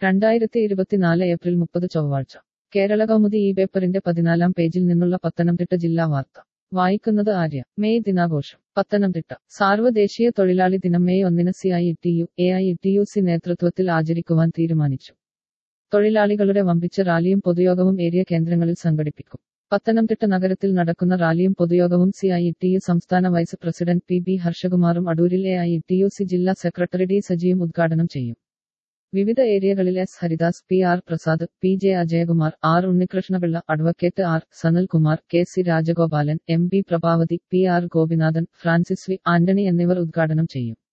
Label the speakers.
Speaker 1: രണ്ടായിരത്തി ഇരുപത്തിനാല് ഏപ്രിൽ മുപ്പത് ചൊവ്വാഴ്ച കേരള കൗമുദി ഈ പേപ്പറിന്റെ പതിനാലാം പേജിൽ നിന്നുള്ള പത്തനംതിട്ട ജില്ലാ വാർത്ത വായിക്കുന്നത് ആര്യ മെയ് ദിനാഘോഷം പത്തനംതിട്ട സാർവദേശീയ തൊഴിലാളി ദിനം മെയ് ഒന്നിന് C I T U A I T U C നേതൃത്വത്തിൽ ആചരിക്കുവാൻ തീരുമാനിച്ചു തൊഴിലാളികളുടെ വമ്പിച്ച റാലിയും പൊതുയോഗവും ഏരിയ കേന്ദ്രങ്ങളിൽ സംഘടിപ്പിക്കും പത്തനംതിട്ട നഗരത്തിൽ നടക്കുന്ന റാലിയും പൊതുയോഗവും സി ഐ ടി യു സംസ്ഥാന വൈസ് പ്രസിഡന്റ് പി ബി ഹർഷകുമാറും അടൂരിൽ A I T U C ജില്ലാ സെക്രട്ടറി ഡി സജിയും ഉദ്ഘാടനം ചെയ്യും വിവിധ ഏരിയകളിൽ S Haridas P R Prasad P J Ajayakumar R Unnikrishnapillai advocate R Sanalkumar K C Rajagopalan M B Prabhavathi P R Gopinathan Francis V Antony എന്നിവർ ഉദ്ഘാടനം ചെയ്യും